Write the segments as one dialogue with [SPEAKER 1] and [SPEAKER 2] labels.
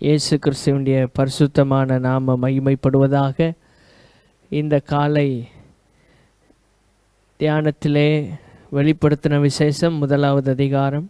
[SPEAKER 1] இயேசு கிறிஸ்துவனுடைய பரிசுத்தமான நாம மகிமைப்படுவதாக இந்த காலை தியானத்திலே வெளிப்படுத்தின விசேஷம் முதலாவது அதிகாரம்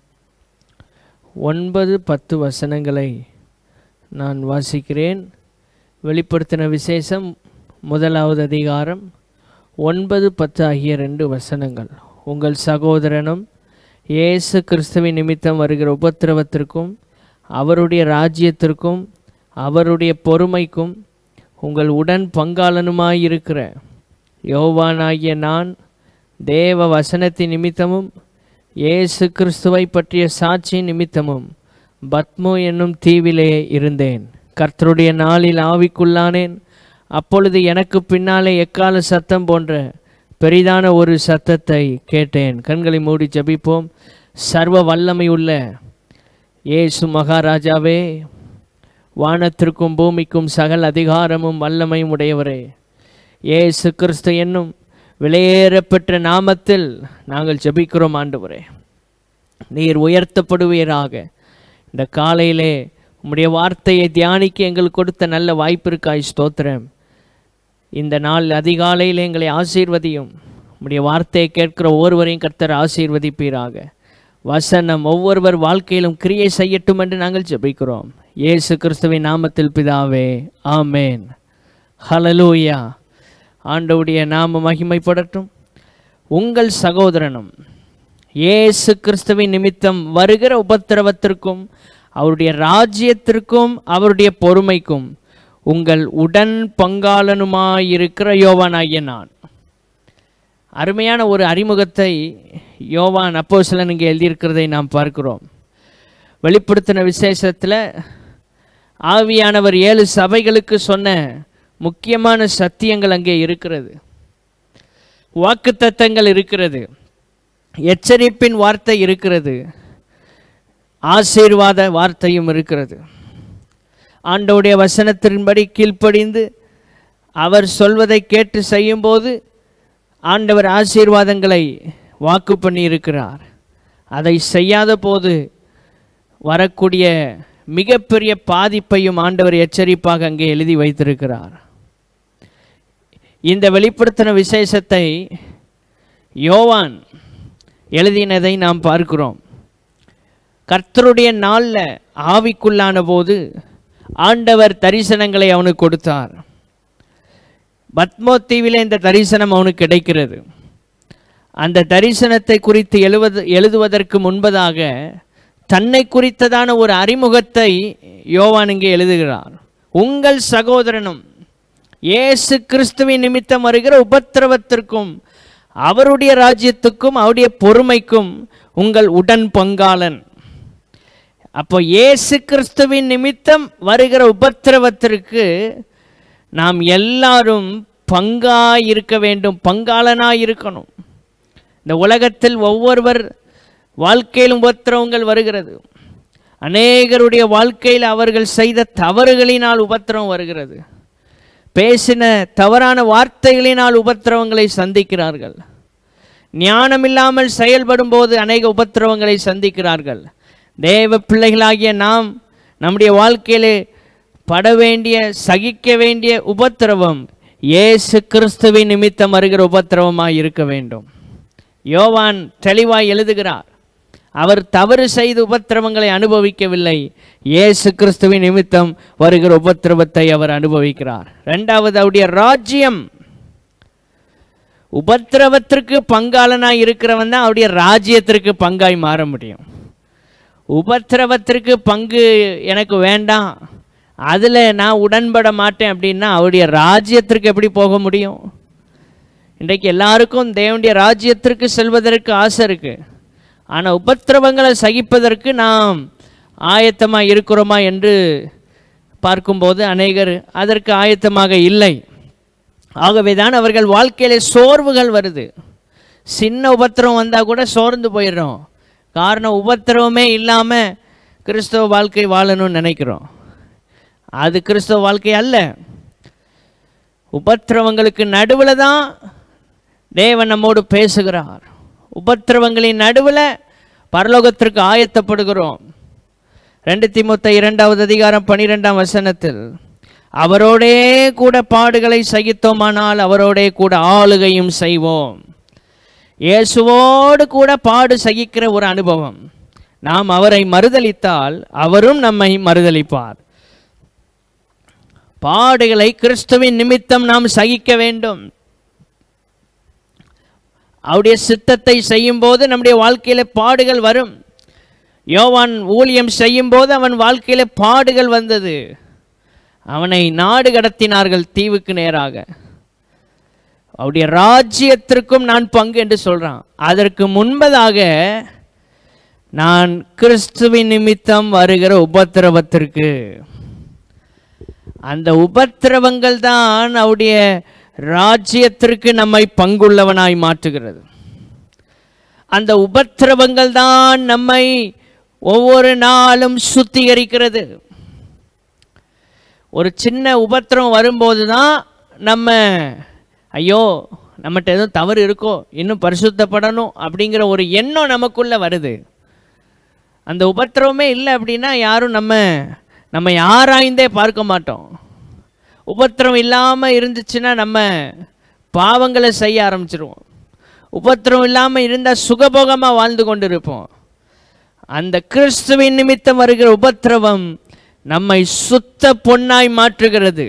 [SPEAKER 1] ஒன்பது பத்து வசனங்களை நான் வாசிக்கிறேன் வெளிப்படுத்தின விசேஷம் முதலாவது அதிகாரம் ஒன்பது பத்து ஆகிய ரெண்டு வசனங்கள் உங்கள் சகோதரனும் இயேசு கிறிஸ்துவின் நிமித்தம் வருகிற உபத்திரவத்திற்கும் அவருடைய ராஜ்யத்திற்கும் அவருடைய பொறுமைக்கும் உங்கள் உடன் பங்காளனுமாயிருக்கிற யோவானாகிய நான் தேவ வசனத்தின் நிமித்தமும் இயேசு கிறிஸ்துவை பற்றிய சாட்சி நிமித்தமும் பத்மோ என்னும் தீவிலே இருந்தேன் கர்த்தருடைய நாளில் ஆவிக்குள்ளானேன் அப்பொழுது எனக்கு பின்னாலே எக்கால சத்தம் போன்ற பெரிதான ஒரு சத்தத்தை கேட்டேன் கண்களை மூடி ஜெபிப்போம் சர்வ வல்லமை உள்ள இயேசு மகாராஜாவே வானத்திற்கும் பூமிக்கும் சகல அதிகாரமும் வல்லமையும் உடையவரே இயேசு கிறிஸ்து என்னும் விலையேறப்பெற்ற நாமத்தில் நாங்கள் ஜெபிக்கிறோம் ஆண்டவரே நீர் உயர்த்தப்படுவீராக இந்த காலையிலே உம்முடைய வார்த்தையை தியானிக்க எங்களுக்கு கொடுத்த நல்ல வாய்ப்பிற்காய் ஸ்தோத்திரம் இந்த நாள் அதிகாலையில் எங்களை ஆசீர்வதியும் உம்முடைய வார்த்தையை கேட்கிற ஒவ்வொருவரையும் கர்த்தர் ஆசீர்வதிப்பீராக வசனம் ஒவ்வொருவர் வாழ்க்கையிலும் கிரியை செய்யட்டும் என்று நாங்கள் ஜெபிக்கிறோம் இயேசு கிறிஸ்துவின் நாமத்தில் பிதாவே ஆமேன் ஹலலூயா ஆண்டவுடைய நாம மகிமைப்படட்டும் உங்கள் சகோதரனும் இயேசு கிறிஸ்துவின் நிமித்தம் வருகிற உபத்திரவத்திற்கும் அவருடைய ராஜ்யத்திற்கும் அவருடைய பொறுமைக்கும் உங்கள் உடன் பங்காளனுமாயிருக்கிற யோவானாகிய நான் அருமையான ஒரு அறிமுகத்தை யோவான் அப்போஸ்தலன் இங்கே எழுதியிருக்கிறதை நாம் பார்க்கிறோம் வெளிப்படுத்தின விசேஷத்தில் ஆவியானவர் ஏழு சபைகளுக்கு சொன்ன முக்கியமான சத்தியங்கள் அங்கே இருக்கிறது வாக்குத்தத்தங்கள் இருக்கிறது எச்சரிப்பின் வார்த்தை இருக்கிறது ஆசீர்வாத வார்த்தையும் இருக்கிறது ஆண்டவுடைய வசனத்தின்படி கீழ்ப்படிந்து அவர் சொல்வதை கேட்டு செய்யும்போது ஆண்டவர் ஆசீர்வாதங்களை வாக்கு பண்ணி இருக்கிறார் அதை செய்யாத போது வரக்கூடிய மிகப்பெரிய பாதிப்பையும் ஆண்டவர் எச்சரிப்பாக அங்கே எழுதி வைத்திருக்கிறார் இந்த வெளிப்படுத்தின விசேஷத்தை யோவான் எழுதினதை நாம் பார்க்கிறோம் கர்த்தருடைய நாளில் ஆவிக்குள்ளான போது ஆண்டவர் தரிசனங்களை அவனுக்கு கொடுத்தார் பத்மோ தீவிலே இந்த தரிசனம் அவனுக்கு கிடைக்கிறது அந்த தரிசனத்தை குறித்து எழுவது எழுதுவதற்கு முன்பதாக தன்னை குறித்ததான ஒரு அறிமுகத்தை யோவான் இங்கே எழுதுகிறார் உங்கள் சகோதரனும் இயேசு கிறிஸ்துவின் நிமித்தம் வருகிற உபத்திரவத்திற்கும் அவருடைய ராஜ்யத்துக்கும் அவருடைய பொறுமைக்கும் உங்கள் உடன் பங்காளன் அப்போ இயேசு கிறிஸ்துவின் நிமித்தம் வருகிற உபத்திரவத்திற்கு நாம் எல்லாரும் பங்காய் இருக்க வேண்டும் பங்காளனாய் இருக்கணும் இந்த உலகத்தில் ஒவ்வொருவர் வாழ்க்கையிலும் உபத்திரவங்கள் வருகிறது அநேகருடைய வாழ்க்கையில் அவர்கள் செய்த தவறுகளினால் உபத்திரவம் வருகிறது பேசின தவறான வார்த்தைகளினால் உபத்திரவங்களை சந்திக்கிறார்கள் ஞானமில்லாமல் செயல்படும் போது அநேக உபத்திரவங்களை சந்திக்கிறார்கள் தேவ பிள்ளைகளாகிய நாம் நம்முடைய வாழ்க்கையிலே பட வேண்டிய சகிக்க வேண்டிய உபத்திரவம் இயேசு கிறிஸ்துவின் நிமித்தம் வருகிற உபத்திரவமாய் இருக்க வேண்டும் யோவான் தெளிவாய் எழுதுகிறார் அவர் தவறு செய்து உபத்திரவங்களை அனுபவிக்கவில்லை இயேசு கிறிஸ்துவின் நிமித்தம் வருகிற உபத்திரவத்தை அவர் அனுபவிக்கிறார் ரெண்டாவது அவருடைய ராஜ்யம் உபத்திரவத்திற்கு பங்காளனாய் இருக்கிறவன் தான் அவருடைய ராஜ்யத்திற்கு பங்காய் மாற முடியும் உபத்திரவத்திற்கு பங்கு எனக்கு வேண்டாம் அதில் நான் உடன்பட மாட்டேன் அப்படின்னா அவருடைய ராஜ்யத்திற்கு எப்படி போக முடியும் இன்றைக்கு எல்லாருக்கும் தேவனுடைய ராஜ்யத்திற்கு செல்வதற்கு ஆசை இருக்குது ஆனால் உபத்திரவங்களை சகிப்பதற்கு நாம் ஆயத்தமாக இருக்கிறோமா என்று பார்க்கும்போது அநேகர் அதற்கு ஆயத்தமாக இல்லை ஆகவே தான் அவர்கள் வாழ்க்கையிலே சோர்வுகள் வருது சின்ன உபத்திரவம் வந்தால் கூட சோர்ந்து போயிடுறோம் காரணம் உபத்திரவமே இல்லாமல் கிறிஸ்தவ வாழ்க்கை வாழணும்னு நினைக்கிறோம் அது கிறிஸ்தவ வாழ்க்கை அல்ல உபத்திரவங்களுக்கு நடுவில் தான் தேவன் நம்மோடு பேசுகிறார் உபத்திரவங்களின் நடுவில் பரலோகத்திற்கு ஆயத்தப்படுகிறோம் ரெண்டு திமுத்த இரண்டாவது அதிகாரம் பனிரெண்டாம் வசனத்தில் அவரோடே கூட பாடுகளை சகித்தோமானால் அவரோடே கூட ஆளுகையும் செய்வோம் இயேசுவோடு கூட பாடு சகிக்கிற ஒரு அனுபவம் நாம் அவரை மறுதலித்தால் அவரும் நம்மை மறுதலிப்பார் பாடுகளை கிறிஸ்துவின் நிமித்தம் நாம் சகிக்க வேண்டும் அவருடைய சித்தத்தை செய்யும்போது நம்முடைய வாழ்க்கையில பாடுகள் வரும் யோவான் ஊழியம் செய்யும்போது அவன் வாழ்க்கையில பாடுகள் வந்தது அவனை நாடு கடத்தினார்கள் தீவுக்கு நேராக அவருடைய ராஜ்யத்திற்கும் நான் பங்கு என்று சொல்றான் அதற்கு முன்பதாக நான் கிறிஸ்துவின் நிமித்தம் வருகிற உபத்திரவத்திற்கு அந்த உபத்திரவங்கள் தான் அவருடைய ராஜ்யத்திற்கு நம்மை பங்குள்ளவனாய் மாற்றுகிறது அந்த உபத்திரவங்கள் தான் நம்மை ஒவ்வொரு நாளும் சுத்திகரிக்கிறது ஒரு சின்ன உபத்திரம் வரும்போது தான் நம்ம ஐயோ நம்மகிட்ட எதுவும் தவறு இருக்கோ இன்னும் பரிசுத்தப்படணும் அப்படிங்கிற ஒரு எண்ணம் நமக்குள்ள வருது அந்த உபத்திரவமே இல்லை அப்படின்னா யாரும் நம்ம நம்ம ஆராய்ந்தே பார்க்க மாட்டோம் உபத்திரம் இல்லாமல் இருந்துச்சுன்னா நம்ம பாவங்களை செய்ய ஆரம்பிச்சிருவோம் உபத்திரம் இல்லாமல் இருந்தால் சுகபோகமாக வாழ்ந்து கொண்டு இருப்போம் அந்த கிறிஸ்துவின் நிமித்தம் வருகிற உபத்திரவம் நம்மை சுத்த பொன்னாய் மாற்றுகிறது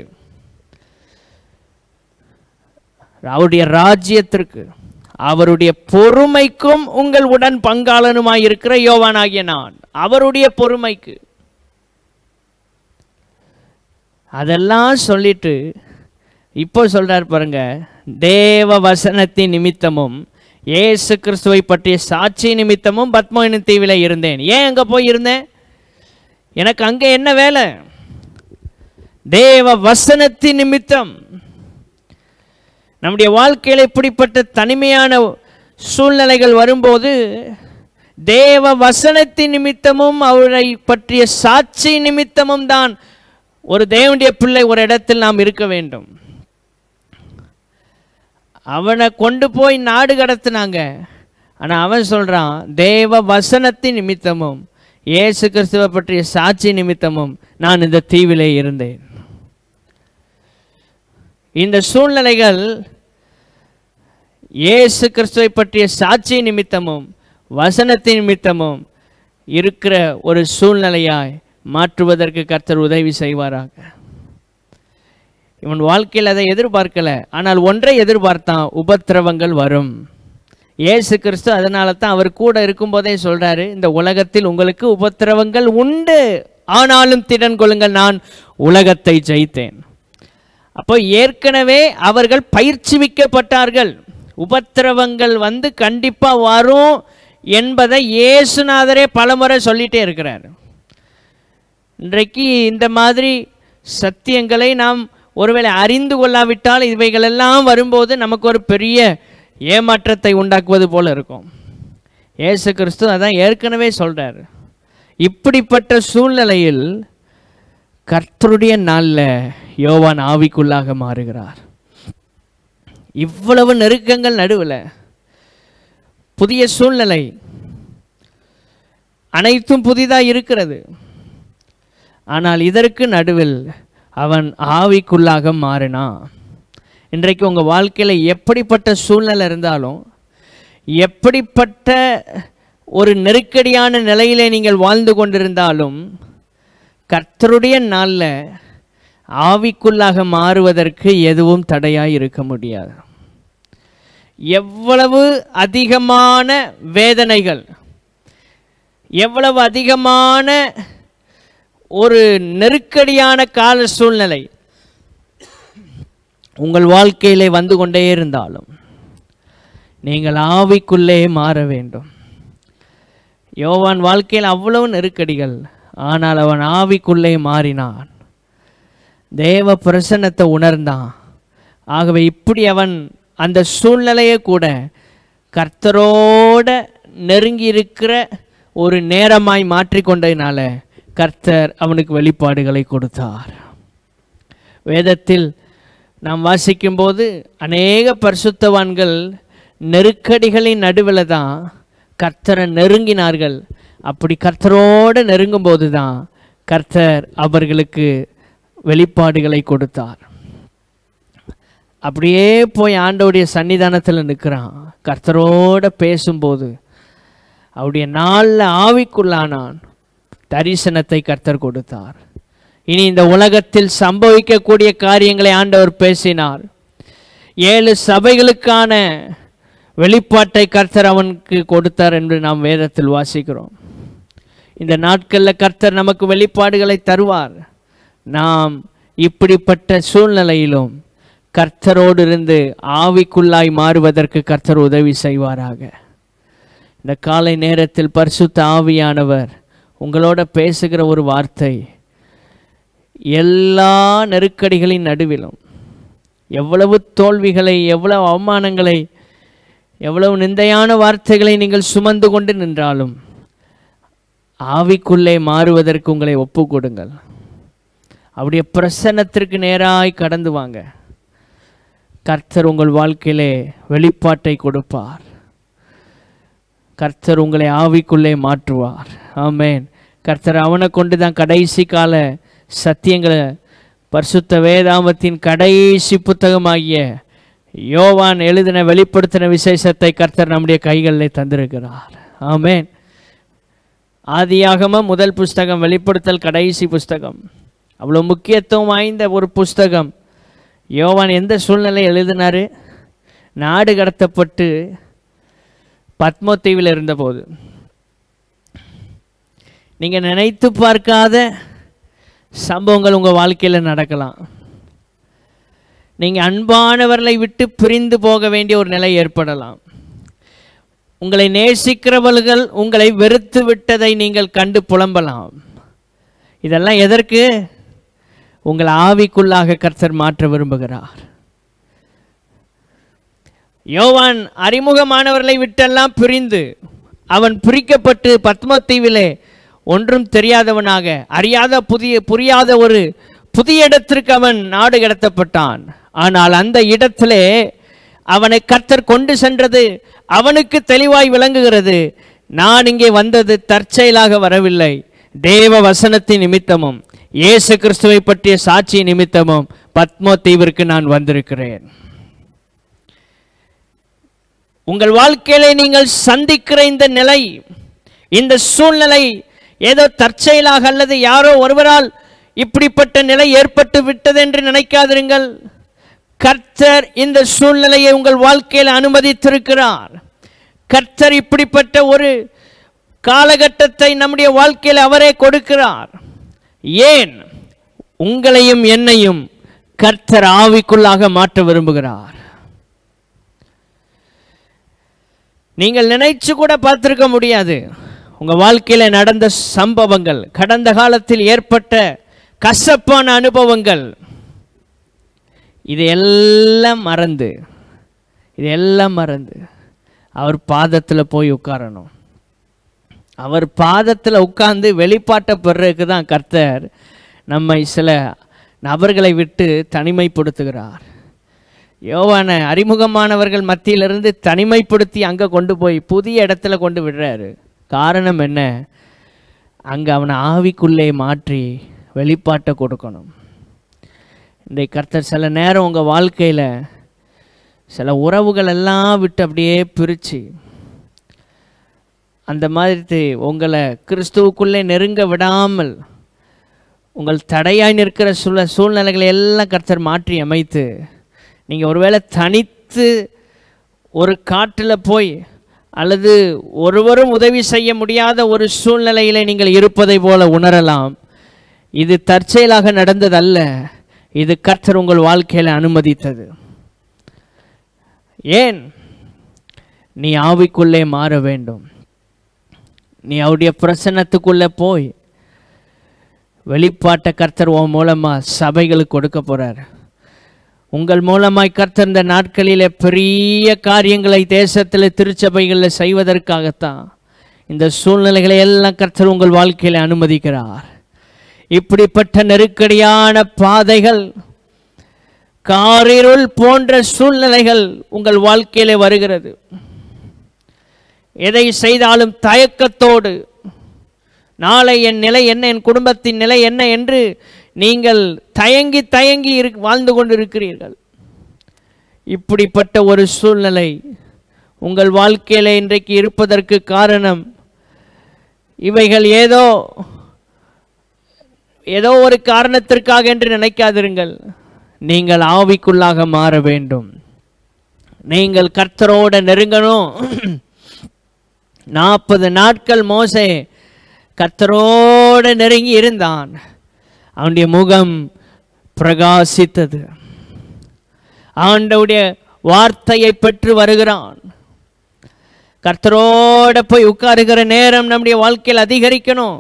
[SPEAKER 1] அவருடைய ராஜ்யத்திற்கு அவருடைய பொறுமைக்கும் உங்கள் உடன் பங்காளனுமாய் இருக்கிற யோவானாகிய நான் அவருடைய பொறுமைக்கு அதெல்லாம் சொல்லிட்டு இப்போ சொல்றார் பாருங்க தேவ வசனத்தின் நிமித்தமும் இயேசு கிறிஸ்துவை பற்றிய சாட்சி நிமித்தமும் பத்மோயின் தீவில் இருந்தேன் ஏன் அங்கே போய் இருந்தேன் எனக்கு அங்கே என்ன வேலை தேவ வசனத்தின் நிமித்தம் நம்முடைய வாழ்க்கையில் இப்படிப்பட்ட தனிமையான சூழ்நிலைகள் வரும்போது தேவ வசனத்தின் நிமித்தமும் அவரை பற்றிய சாட்சி நிமித்தமும் தான் ஒரு தேவனுடைய பிள்ளை ஒரு இடத்தில் நாம் இருக்க வேண்டும் அவனை கொண்டு போய் நாடு கடத்தினாங்க ஆனால் அவன் சொல்கிறான் தேவ வசனத்தின் நிமித்தமும் இயேசு கிறிஸ்துவை பற்றிய சாட்சி நிமித்தமும் நான் இந்த தீவிலே இருந்தேன் இந்த சூழ்நிலைகள் இயேசு கிறிஸ்துவை பற்றிய சாட்சி நிமித்தமும் வசனத்தின் நிமித்தமும் இருக்கிற ஒரு சூழ்நிலையாய் மாற்றுவதற்கு கர்த்தர் உதவி செய்வாராக இவன் வாழ்க்கையில் அதை எதிர்பார்க்கல ஆனால் ஒன்றை எதிர்பார்த்தான் உபத்திரவங்கள் வரும் இயேசு கிறிஸ்து அதனால தான் அவர் கூட இருக்கும்போதே சொல்றாரு இந்த உலகத்தில் உங்களுக்கு உபத்திரவங்கள் உண்டு ஆனாலும் திடன் கொள்ளுங்கள் நான் உலகத்தை ஜெயித்தேன் அப்போ ஏற்கனவே அவர்கள் பயிற்சிவிக்கப்பட்டார்கள் உபத்திரவங்கள் வந்து கண்டிப்பாக வரும் என்பதை இயேசுநாதரே பலமுறை சொல்லிட்டே இருக்கிறார் இன்றைக்கு இந்த மாதிரி சத்தியங்களை நாம் ஒருவேளை அறிந்து கொள்ளாவிட்டால் இவைகளெல்லாம் வரும்போது நமக்கு ஒரு பெரிய ஏமாற்றத்தை உண்டாக்குவது போல இருக்கும் இயேசு கிறிஸ்து அதான் ஏற்கனவே சொல்றார் இப்படிப்பட்ட சூழ்நிலையில் கர்த்தருடைய நாளில் யோவான் ஆவிக்குள்ளாக மாறுகிறார் இவ்வளவு நெருக்கங்கள் நடுவில் புதிய சூழ்நிலை அனைத்தும் புதிதாக இருக்கிறது ஆனால் இதற்கு நடுவில் அவன் ஆவிக்குள்ளாக மாறினான் இன்றைக்கு உங்கள் வாழ்க்கையில் எப்படிப்பட்ட சூழ்நிலை இருந்தாலும் எப்படிப்பட்ட ஒரு நெருக்கடியான நிலையிலே நீங்கள் வாழ்ந்து கொண்டிருந்தாலும் கர்த்தருடைய நாளில் ஆவிக்குள்ளாக மாறுவதற்கு எதுவும் தடையாய் இருக்க முடியாது எவ்வளவு அதிகமான வேதனைகள் எவ்வளவு அதிகமான ஒரு நெருக்கடியான கால சூழ்நிலை உங்கள் வாழ்க்கையிலே வந்து கொண்டே இருந்தாலும் நீங்கள் ஆவிக்குள்ளே மாற வேண்டும் யோவான் வாழ்க்கையில் அவ்வளவு நெருக்கடிகள் ஆனால் அவன் ஆவிக்குள்ளே மாறினான் தேவ பிரசன்னத்தை உணர்ந்தான் ஆகவே இப்படி அவன் அந்த சூழ்நிலையை கூட கர்த்தரோட நெருங்கி இருக்கிற ஒரு நேரமாய் மாற்றிக்கொண்டதினால கர்த்தர் அவனுக்கு வெளிப்பாடுகளை கொடுத்தார் வேதத்தில் நாம் வாசிக்கும்போது அநேக பரிசுத்தவான்கள் நெருக்கடிகளின் நடுவில் தான் கர்த்தரை நெருங்கினார்கள் அப்படி கர்த்தரோடு நெருங்கும்போது தான் கர்த்தர் அவர்களுக்கு வெளிப்பாடுகளை கொடுத்தார் அப்படியே போய் ஆண்டவருடைய சன்னிதானத்தில் நிற்கிறான் கர்த்தரோட பேசும்போது அவருடைய நாளில் ஆவிக்குள்ளானான் தரிசனத்தை கர்த்தர் கொடுத்தார் இனி இந்த உலகத்தில் சம்பவிக்கக்கூடிய காரியங்களை ஆண்டவர் பேசினார் ஏழு சபைகளுக்கான வெளிப்பாட்டை கர்த்தர் அவனுக்கு கொடுத்தார் என்று நாம் வேதத்தில் வாசிக்கிறோம் இந்த நாட்களில் கர்த்தர் நமக்கு வெளிப்பாடுகளை தருவார் நாம் இப்படிப்பட்ட சூழ்நிலையிலும் கர்த்தரோடு இருந்து ஆவிக்குள்ளாய் மாறுவதற்கு கர்த்தர் உதவி செய்வாராக இந்த காலை நேரத்தில் பரிசுத்த ஆவியானவர் உங்களோட பேசுகிற ஒரு வார்த்தை எல்லா நெருக்கடிகளின் நடுவிலும் எவ்வளவு தோல்விகளை எவ்வளவு அவமானங்களை எவ்வளவு நிந்தையான வார்த்தைகளை நீங்கள் சுமந்து கொண்டு நின்றாலும் ஆவிக்குள்ளே மாறுவதற்கு உங்களை ஒப்பு கொடுங்கள் அவருடைய பிரசன்னத்திற்கு நேராய் கடந்து வாங்க கர்த்தர் உங்கள் வாழ்க்கையிலே வெளிப்பாட்டை கொடுப்பார் கர்த்தர் உங்களை ஆவிக்குள்ளே மாற்றுவார் ஆமென் கர்த்தர் அவனை கொண்டு தான் கடைசி கால சத்தியங்களை பரிசுத்த வேதாமத்தின் கடைசி புத்தகமாகிய யோவான் எழுதின வெளிப்படுத்தின விசேஷத்தை கர்த்தர் நம்முடைய கைகளில் தந்திருக்கிறார் ஆமென் ஆதியாகமம் முதல் புஸ்தகம் வெளிப்படுத்தல் கடைசி புஸ்தகம் அவ்வளோ முக்கியத்துவம் வாய்ந்த ஒரு புஸ்தகம் யோவான் எந்த சூழ்நிலை எழுதினாரு நாடு கடத்தப்பட்டு பத்மோத்தீவில் இருந்தபோது நீங்கள் நினைத்து பார்க்காத சம்பவங்கள் உங்கள் வாழ்க்கையில் நடக்கலாம் நீங்கள் அன்பானவர்களை விட்டு பிரிந்து போக வேண்டிய ஒரு நிலை ஏற்படலாம் உங்களை நேசிக்கிறவர்கள் உங்களை வெறுத்து விட்டதை நீங்கள் கண்டு புலம்பலாம் இதெல்லாம் எதற்கு உங்கள் ஆவிக்குள்ளாக கர்த்தர் மாற்ற விரும்புகிறார் யோவான் அறிமுகமானவர்களை விட்டெல்லாம் பிரிந்து அவன் பிரிக்கப்பட்டு பத்மத்தீவிலே ஒன்றும் தெரியாதவனாக அறியாத புதிய புரியாத ஒரு புதிய இடத்திற்கு அவன் நாடு கடத்தப்பட்டான் ஆனால் அந்த இடத்திலே அவனை கர்த்தர் கொண்டு சென்றது அவனுக்கு தெளிவாய் விளங்குகிறது நான் இங்கே வந்தது தற்செயலாக வரவில்லை தேவ வசனத்தின் நிமித்தமும் இயேசு கிறிஸ்துவை பற்றிய சாட்சி நிமித்தமும் பத்மோ தீவிற்கு நான் வந்திருக்கிறேன் உங்கள் வாழ்க்கையிலே நீங்கள் சந்திக்கிற இந்த நிலை இந்த சூழ்நிலை ஏதோ தற்செயலாக அல்லது யாரோ ஒருவரால் இப்படிப்பட்ட நிலை ஏற்பட்டு விட்டது என்று நினைக்காதிருங்கள் கர்த்தர் இந்த சூழ்நிலையை உங்கள் வாழ்க்கையில் அனுமதித்திருக்கிறார் கர்த்தர் இப்படிப்பட்ட ஒரு காலகட்டத்தை நம்முடைய வாழ்க்கையில் அவரே கொடுக்கிறார் ஏன் உங்களையும் என்னையும் கர்த்தர் ஆவிக்குள்ளாக மாற்ற விரும்புகிறார் நீங்கள் நினைச்சு கூட பார்த்திருக்க முடியாது உங்க வாழ்க்கையில நடந்த சம்பவங்கள் கடந்த காலத்தில் ஏற்பட்ட கசப்பான அனுபவங்கள் இது எல்லாம் மறந்து இது எல்லாம் மறந்து அவர் பாதத்தில் போய் உட்காரணும் அவர் பாதத்தில் உட்கார்ந்து வெளிப்பாட்டை பெறதுக்கு தான் கர்த்தர் நம்மை சில நபர்களை விட்டு தனிமைப்படுத்துகிறார் யோவான அறிமுகமானவர்கள் மத்தியிலிருந்து தனிமைப்படுத்தி அங்கே கொண்டு போய் புதிய இடத்துல கொண்டு விடுறாரு காரணம் என்ன அங்கே அவனை ஆவிக்குள்ளே மாற்றி வெளிப்பாட்டை கொடுக்கணும் இன்றைக்கு கர்த்தர் சில நேரம் உங்கள் வாழ்க்கையில் சில உறவுகள் எல்லாம் விட்டு அப்படியே பிரித்து அந்த மாதிரி உங்களை கிறிஸ்துவுக்குள்ளே நெருங்க விடாமல் உங்கள் தடையாய் நிற்கிற சூழ சூழ்நிலைகளை எல்லாம் கர்த்தர் மாற்றி அமைத்து நீங்கள் ஒருவேளை தனித்து ஒரு காட்டில் போய் அல்லது ஒருவரும் உதவி செய்ய முடியாத ஒரு சூழ்நிலையிலே நீங்கள் இருப்பதை போல உணரலாம் இது தற்செயலாக நடந்ததல்ல இது கர்த்தர் உங்கள் வாழ்க்கையில் அனுமதித்தது ஏன் நீ ஆவிக்குள்ளே மாற வேண்டும் நீ அவருடைய பிரசன்னத்துக்குள்ளே போய் வெளிப்பாட்ட கர்த்தர் உன் மூலமாக சபைகளுக்கு கொடுக்க போகிறார் உங்கள் மூலமாய் கர்த்தர் இந்த நாட்களிலே பெரிய காரியங்களை தேசத்தில் திருச்சபைகளில் செய்வதற்காகத்தான் இந்த சூழ்நிலைகளை எல்லாம் கர்த்தர் உங்கள் வாழ்க்கையில் அனுமதிக்கிறார் இப்படிப்பட்ட நெருக்கடியான பாதைகள் காரிருள் போன்ற சூழ்நிலைகள் உங்கள் வாழ்க்கையிலே வருகிறது எதை செய்தாலும் தயக்கத்தோடு நாளை என் நிலை என்ன என் குடும்பத்தின் நிலை என்ன என்று நீங்கள் தயங்கி தயங்கி இரு வாழ்ந்து கொண்டிருக்கிறீர்கள் இப்படிப்பட்ட ஒரு சூழ்நிலை உங்கள் வாழ்க்கையில் இன்றைக்கு இருப்பதற்கு காரணம் இவைகள் ஏதோ ஏதோ ஒரு காரணத்திற்காக என்று நினைக்காதிருங்கள் நீங்கள் ஆவிக்குள்ளாக மாற வேண்டும் நீங்கள் கர்த்தரோட நெருங்கணும் நாற்பது நாட்கள் மோசே கர்த்தரோட நெருங்கி இருந்தான் அவனுடைய முகம் பிரகாசித்தது ஆண்டவுடைய வார்த்தையை பெற்று வருகிறான் கர்த்தரோட போய் உட்காருகிற நேரம் நம்முடைய வாழ்க்கையில் அதிகரிக்கணும்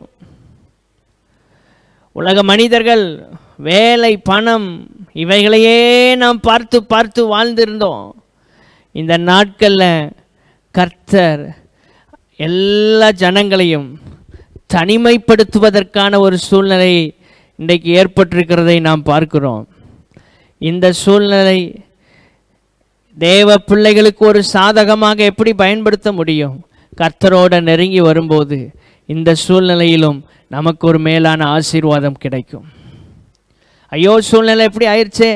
[SPEAKER 1] உலக மனிதர்கள் வேலை பணம் இவைகளையே நாம் பார்த்து பார்த்து வாழ்ந்திருந்தோம் இந்த நாட்களில் கர்த்தர் எல்லா ஜனங்களையும் தனிமைப்படுத்துவதற்கான ஒரு சூழ்நிலை இன்றைக்கு ஏற்பட்டிருக்கிறதை நாம் பார்க்கிறோம் இந்த சூழ்நிலை தேவ பிள்ளைகளுக்கு ஒரு சாதகமாக எப்படி பயன்படுத்த முடியும் கர்த்தரோட நெருங்கி வரும்போது இந்த சூழ்நிலையிலும் நமக்கு ஒரு மேலான ஆசீர்வாதம் கிடைக்கும் ஐயோ சூழ்நிலை எப்படி ஆயிடுச்சே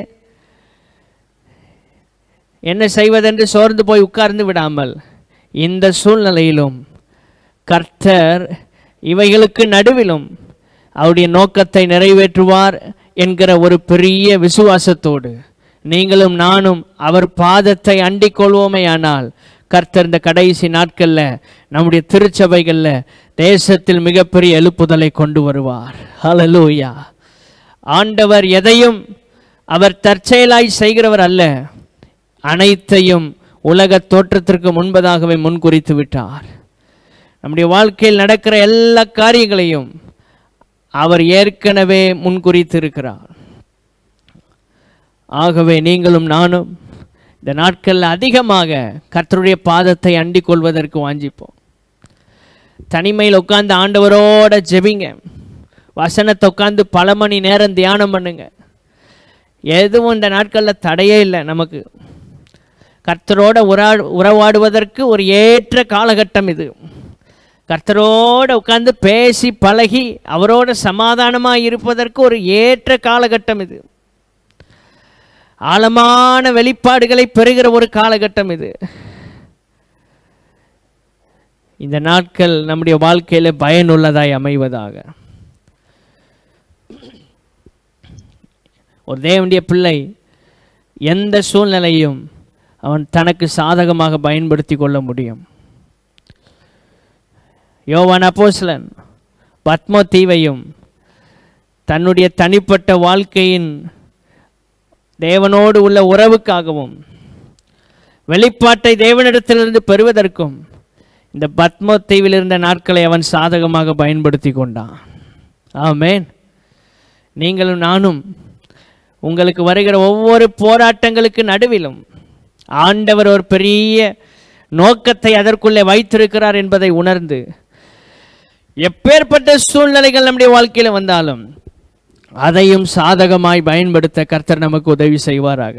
[SPEAKER 1] என்ன செய்வதென்று சோர்ந்து போய் உட்கார்ந்து விடாமல் இந்த சூழ்நிலையிலும் கர்த்தர் இவைகளுக்கு நடுவிலும் அவருடைய நோக்கத்தை நிறைவேற்றுவார் என்கிற ஒரு பெரிய விசுவாசத்தோடு நீங்களும் நானும் அவர் பாதத்தை அண்டிக் கொள்வோமேயானால் கர்த்தர் இந்த கடைசி நாட்களில் நம்முடைய திருச்சபைகளில் தேசத்தில் மிகப்பெரிய எழுப்புதலை கொண்டு வருவார் ஹalleluya ஆண்டவர் எதையும் அவர் தற்செயலாய் செய்கிறவர் அல்ல அனைத்தையும் உலக தோற்றத்திற்கு முன்பதாகவே முன்குறித்து விட்டார் நம்முடைய வாழ்க்கையில் நடக்கிற எல்லா காரியங்களையும் அவர் ஏற்கனவே முன்குறித்து இருக்கிறார் ஆகவே நீங்களும் நானும் இந்த நாட்களில் அதிகமாக கர்த்தருடைய பாதத்தை அண்டிக் கொள்வதற்கு வாஞ்சிப்போம் தனிமையில் உட்கார்ந்து ஆண்டவரோட ஜெபிங்க வசனத்தை உட்கார்ந்து பல மணி நேரம் தியானம் பண்ணுங்க எதுவும் இந்த நாட்களில் தடையே இல்லை நமக்கு கர்த்தரோட உரா உறவாடுவதற்கு ஒரு ஏற்ற காலகட்டம் இது கர்த்தரோட உட்கார்ந்து பேசி பழகி அவரோட சமாதானமாக இருப்பதற்கு ஒரு ஏற்ற காலகட்டம் இது ஆழமான வெளிப்பாடுகளை பெறுகிற ஒரு காலகட்டம் இது இந்த நாட்கள் நம்முடைய வாழ்க்கையில பயனுள்ளதாய் அமைவதாக ஒரு தேவனுடைய பிள்ளை எந்த சூழ்நிலையும் அவன் தனக்கு சாதகமாக பயன்படுத்தி கொள்ள முடியும் யோவான் அப்போஸ்லன் பத்மோ தீவையும் தன்னுடைய தனிப்பட்ட வாழ்க்கையின் தேவனோடு உள்ள உறவுக்காகவும் வெளிப்பாட்டை தேவனிடத்திலிருந்து பெறுவதற்கும் இந்த பத்மோ தீவில் இருந்த நாட்களை அவன் சாதகமாக பயன்படுத்தி கொண்டான் ஆமேன் நீங்களும் நானும் உங்களுக்கு வருகிற ஒவ்வொரு போராட்டங்களுக்கு நடுவிலும் ஆண்டவர் ஒரு பெரிய நோக்கத்தை அதற்குள்ளே வைத்திருக்கிறார் என்பதை உணர்ந்து எப்பேற்பட்ட சூழ்நிலைகள் நம்முடைய வாழ்க்கையில் வந்தாலும் அதையும் சாதகமாய் பயன்படுத்த கர்த்தர் நமக்கு உதவி செய்வாராக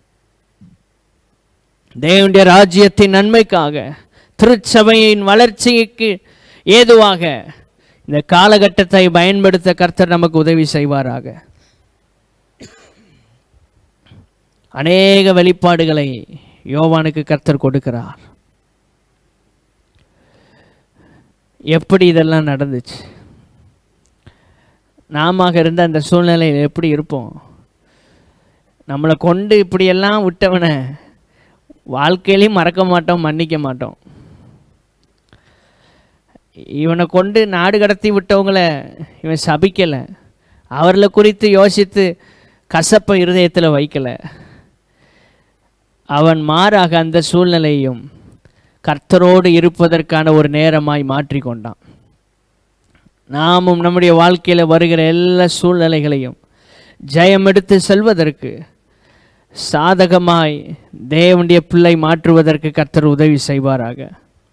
[SPEAKER 1] தேவனுடைய ராஜ்யத்தின் நன்மைக்காக திருச்சபையின் வளர்ச்சிக்கு ஏதுவாக இந்த காலகட்டத்தை பயன்படுத்த கர்த்தர் நமக்கு உதவி செய்வாராக அநேக வெளிப்பாடுகளை யோவானுக்கு கர்த்தர் கொடுக்கிறார் எப்படி இதெல்லாம் நடந்துச்சு நாம இருந்த அந்த சூழ்நிலையில் எப்படி இருப்போம் நம்மளை கொண்டு இப்படியெல்லாம் விட்டவனை வாழ்க்கையிலையும் மறக்க மாட்டோம் மன்னிக்க மாட்டோம் இவனை கொண்டு நாடு கடத்தி விட்டவங்கள இவன் சபிக்கலை அவர்களை குறித்து யோசித்து கசப்பை இருதயத்தில் வைக்கலை அவன் மாறாக அந்த சூழ்நிலையும் கர்த்தரோடு இருப்பதற்கான ஒரு நேரமாய் மாற்றி கொண்டான் நாமும் நம்முடைய வாழ்க்கையில் வருகிற எல்லா சூழ்நிலைகளையும் ஜெயம் எடுத்து செல்வதற்கு சாதகமாய் தேவனுடைய பிள்ளை மாற்றுவதற்கு கர்த்தர் உதவி செய்வாராக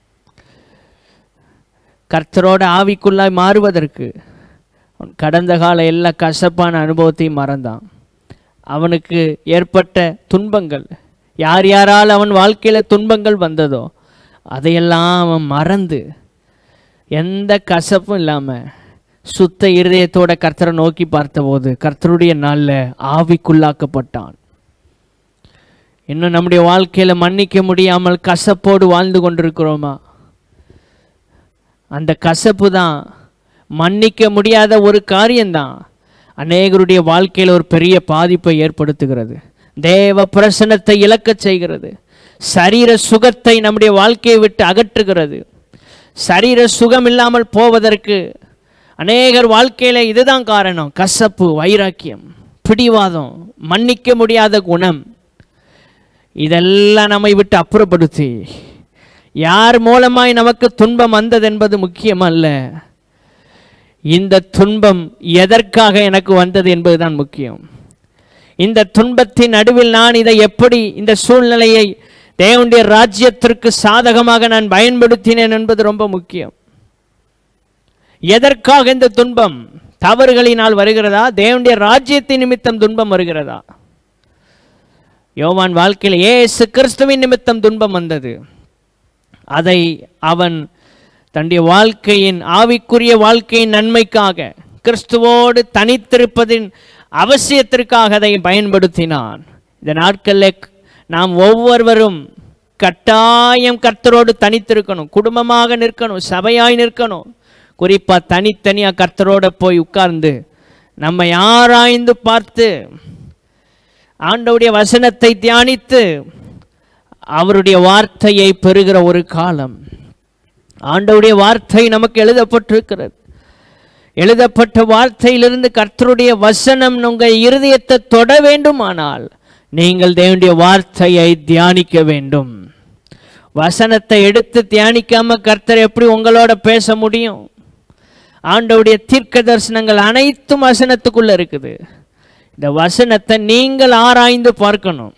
[SPEAKER 1] கர்த்தரோட ஆவிக்குள்ளாய் மாறுவதற்கு அவன் கடந்த கால எல்லா கசப்பான அனுபவத்தையும் மறந்தான் அவனுக்கு ஏற்பட்ட துன்பங்கள் யார் யாரால் அவன் வாழ்க்கையில் துன்பங்கள் வந்ததோ அதையெல்லாம் அவன் மறந்து எந்த கசப்பும் இல்லாமல் சுத்த இருதயத்தோட கர்த்தரை நோக்கி பார்த்தபோது கர்த்தருடைய நாளில் ஆவிக்குள்ளாக்கப்பட்டான் இன்னும் நம்முடைய வாழ்க்கையில் மன்னிக்க முடியாமல் கசப்போடு வாழ்ந்து கொண்டிருக்கிறோமா அந்த கசப்பு தான் மன்னிக்க முடியாத ஒரு காரியம்தான் அநேகருடைய வாழ்க்கையில் ஒரு பெரிய பாதிப்பை ஏற்படுத்துகிறது தேவ பிரசனத்தை இழக்கச் செய்கிறது சரீர சுகத்தை நம்முடைய வாழ்க்கையை விட்டு அகற்றுகிறது சரீர சுகம் இல்லாமல் போவதற்கு அநேகர் வாழ்க்கையில் இதுதான் காரணம் கசப்பு வைராக்கியம் பிடிவாதம் மன்னிக்க முடியாத குணம் இதெல்லாம் நம்மை விட்டு அப்புறப்படுத்தி யார் மூலமாய் நமக்கு துன்பம் வந்தது என்பது முக்கியமல்ல இந்த துன்பம் எதற்காக எனக்கு வந்தது என்பதுதான் முக்கியம் இந்த துன்பத்தின் நடுவில் நான் இதை எப்படி இந்த சூழ்நிலையை தேவனுடைய ராஜ்யத்திற்கு சாதகமாக நான் பயன்படுத்தினேன் என்பது ரொம்ப முக்கியம் எதற்காக இந்த துன்பம் தவறுகளினால் வருகிறதா தேவனுடைய ராஜ்யத்தின் நிமித்தம் துன்பம் வருகிறதா யோவான் வாழ்க்கையில் ஏசு கிறிஸ்துவின் நிமித்தம் துன்பம் வந்தது அதை அவன் தன்னுடைய வாழ்க்கையின் ஆவிக்குரிய வாழ்க்கையின் நன்மைக்காக கிறிஸ்துவோடு தனித்திருப்பதின் அவசியத்திற்காக அதை பயன்படுத்தினான் இந்த நாட்களில் நாம் ஒவ்வொருவரும் கட்டாயம் கர்த்தரோடு தனித்திருக்கணும் குடும்பமாக நிற்கணும் சபையாய் நிற்கணும் குறிப்பாக தனித்தனியாக கர்த்தரோட போய் உட்கார்ந்து நம்மை ஆராய்ந்து பார்த்து ஆண்டவுடைய வசனத்தை தியானித்து அவருடைய வார்த்தையை பெறுகிற ஒரு காலம் ஆண்டவுடைய வார்த்தை நமக்கு எழுதப்பட்டிருக்கிறது எழுதப்பட்ட வார்த்தையிலிருந்து கர்த்தருடைய வசனம் உங்கள் இருதயத்தை தொட வேண்டுமானால் நீங்கள் தேவனுடைய வார்த்தையை தியானிக்க வேண்டும் வசனத்தை எடுத்து தியானிக்காம கர்த்தர் எப்படி உங்களோட பேச முடியும் ஆண்டவுடைய தீர்க்க தரிசனங்கள் அனைத்தும் வசனத்துக்குள்ள இருக்குது இந்த வசனத்தை நீங்கள் ஆராய்ந்து பார்க்கணும்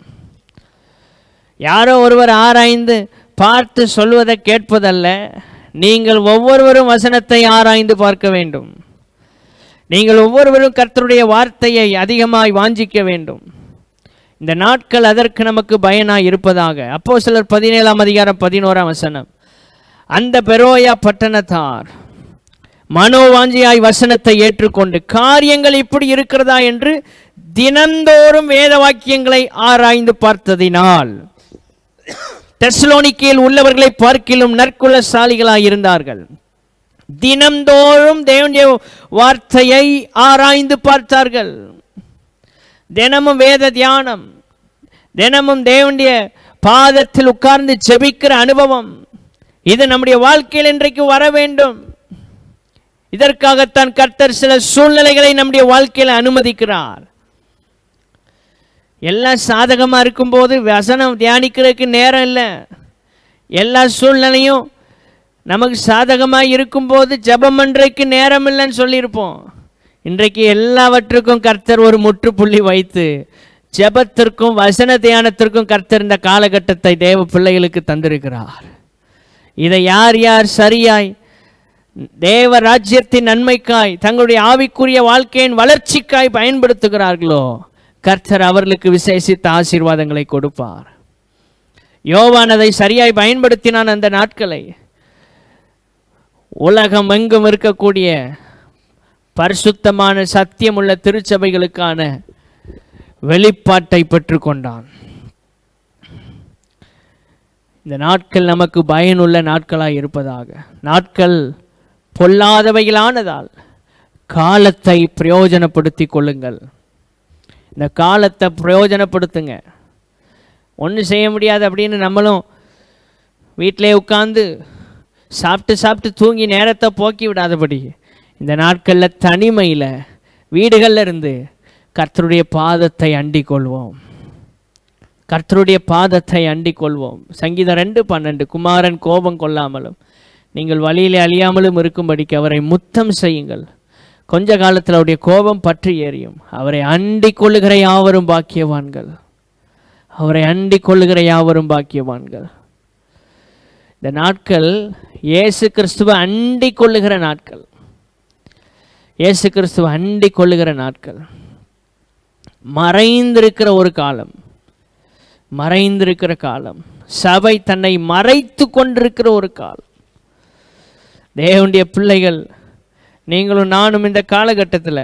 [SPEAKER 1] யாரோ ஒருவர் ஆராய்ந்து பார்த்து சொல்வதை கேட்பதல்ல நீங்கள் ஒவ்வொருவரும் வசனத்தை ஆராய்ந்து பார்க்க வேண்டும் நீங்கள் ஒவ்வொருவரும் கர்த்தருடைய வார்த்தையை அதிகமாய் வாஞ்சிக்க வேண்டும் இந்த நாட்கள் அதற்கு நமக்கு பயனாய் இருப்பதாக அப்போ சிலர் பதினேழாம் அதிகாரம் பதினோராம் வசனம் அந்த பெரோயா பட்டணத்தார் மனோவாஞ்சியாய் வசனத்தை ஏற்றுக்கொண்டு காரியங்கள் இப்படி இருக்கிறதா என்று தினந்தோறும் வேத வாக்கியங்களை ஆராய்ந்து பார்த்ததினால் தெஸ்லோனிக்கையில் உள்ளவர்களை பார்க்கிலும் நற்குலசாலிகளாய் இருந்தார்கள் தினந்தோறும் தேவனுடைய வார்த்தையை ஆராய்ந்து பார்த்தார்கள் தினமும் வேத தியானம் தினமும் தேவனுடைய பாதத்தில் உட்கார்ந்து ஜெபிக்கிற அனுபவம் இது நம்முடைய வாழ்க்கையில் இன்றைக்கு வர வேண்டும் இதற்காகத்தான் கர்த்தர் சில சூழ்நிலைகளை நம்முடைய வாழ்க்கையில் அனுமதிக்கிறார் எல்லாம் சாதகமாக இருக்கும்போது வசனம் தியானிக்கிறதுக்கு நேரம் இல்லை எல்லா சூழ்நிலையும் நமக்கு சாதகமாக இருக்கும்போது ஜெபம் பண்ணுறதுக்கு நேரம் இல்லைன்னு சொல்லியிருப்போம் இன்றைக்கு எல்லாவற்றுக்கும் கர்த்தர் ஒரு முற்றுப்புள்ளி வைத்து ஜெபத்திற்கும் வசன தியானத்திற்கும் கர்த்தர் இந்த காலகட்டத்தை தேவ பிள்ளைகளுக்கு தந்திருக்கிறார் இதை யார் யார் சரியாய் தேவ ராஜ்யத்தின் நன்மைக்காய் தங்களுடைய ஆவிக்குரிய வாழ்க்கையின் வளர்ச்சிக்காய் பயன்படுத்துகிறார்களோ கர்த்தர் அவர்களுக்கு விசேஷித்த ஆசீர்வாதங்களை கொடுப்பார் யோவான் அதை சரியாய் பயன்படுத்தினான் அந்த நாட்களை உலகம் எங்கும் இருக்கக்கூடிய பரிசுத்தமான சத்தியமுள்ள திருச்சபைகளுக்கான வெளிப்பாட்டை பெற்றுக்கொண்டான் இந்த நாட்கள் நமக்கு பயனுள்ள நாட்களாய் இருப்பதாக நாட்கள் பொல்லாதவைகளானதால் காலத்தை பிரயோஜனப்படுத்தி கொள்ளுங்கள் இந்த காலத்தை பிரயோஜனப்படுத்துங்க ஒன்றும் செய்ய முடியாது அப்படின்னு நம்மளும் வீட்டிலே உட்காந்து சாப்பிட்டு சாப்பிட்டு தூங்கி நேரத்தை போக்கி விடாதபடி இந்த நாட்களில் தனிமையில் வீடுகளில் இருந்து கர்த்தருடைய பாதத்தை அண்டிக் கொள்வோம் கர்த்தருடைய பாதத்தை அண்டிக் கொள்வோம் சங்கீதம் ரெண்டு பன்னெண்டு குமாரன் கோபம் கொள்ளாமலும் நீங்கள் வழியிலே அழியாமலும் இருக்கும்படிக்கு அவரை முத்தம் செய்யுங்கள் கொஞ்ச காலத்தில் அவருடைய கோபம் பற்றி எரியும் அவரை அண்டிக் கொள்ளுகிற யாவரும் பாக்கியவான்கள் அவரை அண்டிக் கொள்ளுகிற யாவரும் பாக்கியவான்கள் இந்த நாட்கள் இயேசு கிறிஸ்துவை அண்டிக் கொள்ளுகிற நாட்கள் இயேசு கிறிஸ்துவை அண்டிக் கொள்ளுகிற நாட்கள் மறைந்திருக்கிற ஒரு காலம் மறைந்திருக்கிற காலம் சபை தன்னை மறைத்து கொண்டிருக்கிற ஒரு காலம் தேவனுடைய பிள்ளைகள் நீங்களும் நானும் இந்த காலகட்டத்தில்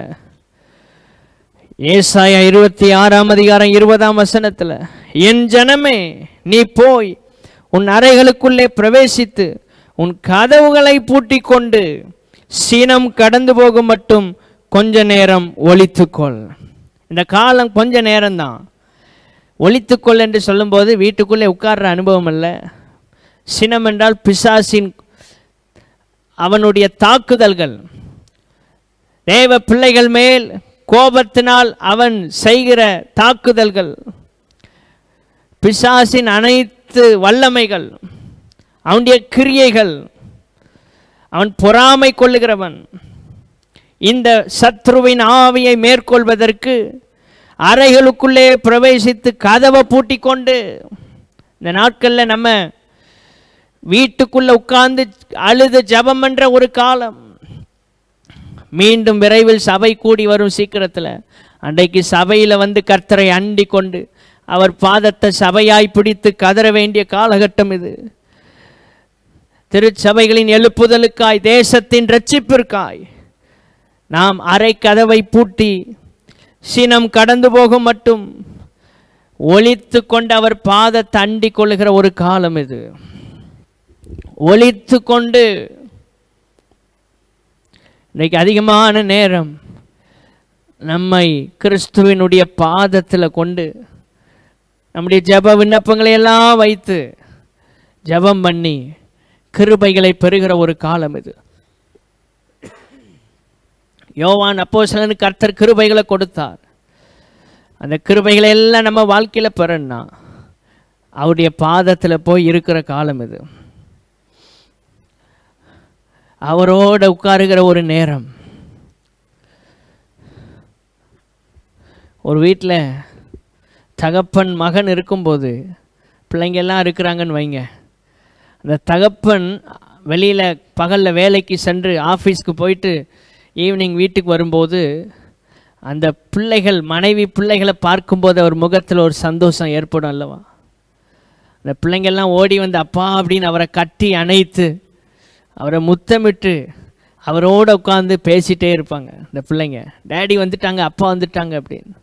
[SPEAKER 1] ஏசாயா இருபத்தி ஆறாம் அதிகாரம் இருபதாம் வசனத்தில் என் ஜனமே நீ போய் உன் அறைகளுக்குள்ளே பிரவேசித்து உன் கதவுகளை பூட்டிக் கொண்டு சீனம் கடந்து போகும் மட்டும் கொஞ்ச நேரம் ஒழித்துக்கொள் இந்த காலம் கொஞ்ச நேரம்தான் ஒழித்துக்கொள் என்று சொல்லும்போது வீட்டுக்குள்ளே உட்கார்ற அனுபவம் அல்ல சினம் என்றால் பிசாசின் அவனுடைய தாக்குதல்கள் தேவ பிள்ளைகள் மேல் கோபத்தினால் அவன் செய்கிற தாக்குதல்கள் பிசாசின் அனைத்து வல்லமைகள் அவனுடைய கிரியைகள் அவன் பொறாமை கொள்ளுகிறவன் இந்த சத்ருவின் ஆவியை மேற்கொள்வதற்கு அறைகளுக்குள்ளே பிரவேசித்து கதவை பூட்டிக் கொண்டு இந்த நாட்களில் நம்ம வீட்டுக்குள்ள உட்கார்ந்து அழுது ஜெபம் பண்ற ஒரு காலம் மீண்டும் விரைவில் சபை கூடி வரும் சீக்கிரத்தில் அன்றைக்கு சபையில் வந்து கர்த்தரை அண்டி கொண்டு அவர் பாதத்தை சபையாய் பிடித்து கதற வேண்டிய காலகட்டம் இது திருச்சபைகளின் எழுப்புதலுக்காய் தேசத்தின் ரட்சிப்பிற்காய் நாம் அரை கதவை பூட்டி சினம் கடந்து போகும் மட்டும் ஒளித்து கொண்டு அவர் பாதத்தை அண்டி கொள்ளுகிற ஒரு காலம் இது ஒளித்து கொண்டு இன்னைக்கு அதிகமான நேரம் நம்மை கிறிஸ்துவினுடைய பாதத்தில் கொண்டு நம்முடைய ஜெப விண்ணப்பங்களை எல்லாம் வைத்து ஜெபம் பண்ணி கிருபைகளை பெறுகிற ஒரு காலம் இது யோவான் அப்போ கர்த்தர் கிருபைகளை கொடுத்தார் அந்த கிருபைகளை எல்லாம் நம்ம வாழ்க்கையில் பெறணும்னா அவருடைய பாதத்தில் போய் இருக்கிற காலம் இது அவரோட உட்காருகிற ஒரு நேரம் ஒரு வீட்டில் தகப்பன் மகன் இருக்கும்போது பிள்ளைங்க எல்லாம் இருக்கிறாங்கன்னு வைங்க அந்த தகப்பன் வெளியில் பகலில் வேலைக்கு சென்று ஆஃபீஸ்க்கு போயிட்டு ஈவினிங் வீட்டுக்கு வரும்போது அந்த பிள்ளைகள் மனைவி பிள்ளைகளை பார்க்கும்போது அவர் முகத்தில் ஒரு சந்தோஷம் ஏற்படும் அல்லவா அந்த பிள்ளைங்கள்லாம் ஓடி வந்து அப்பா அப்படின்னு அவரை கட்டி அணைத்து அவரை முத்தமிட்டு அவரோட உட்காந்து பேசிட்டே இருப்பாங்க இந்த பிள்ளைங்க டேடி வந்துட்டாங்க அப்பா வந்துட்டாங்க அப்படின்னு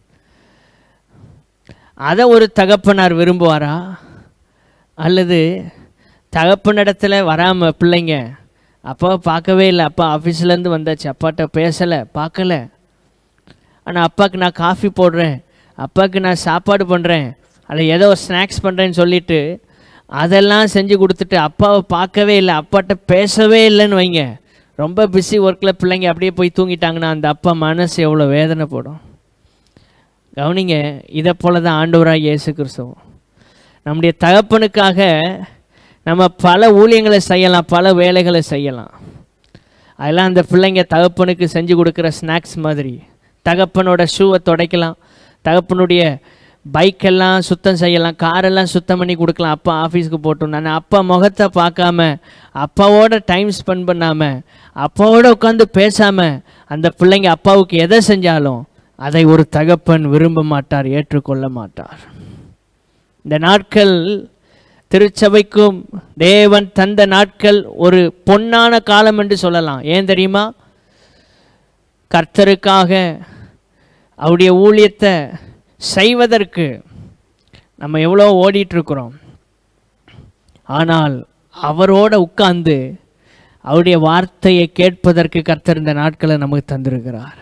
[SPEAKER 1] அதை ஒரு தகப்பனார் விரும்புவாரா அல்லது தகப்பனிடத்துல வராமல் பிள்ளைங்க அப்பாவை பார்க்கவே இல்லை அப்பா ஆஃபீஸ்லேருந்து வந்தாச்சு அப்பாட்ட பேசலை பார்க்கல ஆனால் அப்பாவுக்கு நான் காஃபி போடுறேன் அப்பாவுக்கு நான் சாப்பாடு பண்ணுறேன் அதில் ஏதோ ஸ்நாக்ஸ் பண்ணுறேன்னு சொல்லிட்டு அதெல்லாம் செஞ்சு கொடுத்துட்டு அப்பாவை பார்க்கவே இல்லை அப்பாட்ட பேசவே இல்லைன்னு வைங்க ரொம்ப பிஸி ஒர்க்கில் பிள்ளைங்க அப்படியே போய் தூங்கிட்டாங்கன்னா அந்த அப்பா மனசு எவ்வளோ வேதனைப்படும் கவனிங்க இதை போல தான் ஆண்டவராக இயேசு கிறிஸ்துவும் நம்முடைய தகப்பனுக்காக நம்ம பல ஊழியங்களை செய்யலாம் பல வேலைகளை செய்யலாம் அதெல்லாம் அந்த பிள்ளைங்க தகப்பனுக்கு செஞ்சு கொடுக்குற ஸ்நாக்ஸ் மாதிரி தகப்பனோட ஷூவை துடைக்கலாம் தகப்பனுடைய பைக்கெல்லாம் சுத்தம் செய்யலாம் காரெல்லாம் சுத்தம் பண்ணி கொடுக்கலாம் அப்பா ஆஃபீஸ்க்கு போட்டோம் நான் அப்பா முகத்தை பார்க்காம அப்பாவோட டைம் ஸ்பெண்ட் பண்ணாமல் அப்பாவோட உட்காந்து பேசாமல் அந்த பிள்ளைங்க அப்பாவுக்கு எதை செஞ்சாலும் அதை ஒரு தகப்பன் விரும்ப மாட்டார் ஏற்றுக்கொள்ள மாட்டார் இந்த நாட்கள் திருச்சபைக்கும் தேவன் தந்த நாட்கள் ஒரு பொன்னான காலம் என்று சொல்லலாம் ஏன் தெரியுமா கர்த்தருக்காக அவருடைய ஊழியத்தை செய்வதற்கு நம்ம எவ்வளோ ஓடிட்டுருக்குறோம் ஆனால் அவரோட உட்கார்ந்து அவருடைய வார்த்தையை கேட்பதற்கு கர்த்தர் இந்த நாட்களை நமக்கு தந்திருக்கிறார்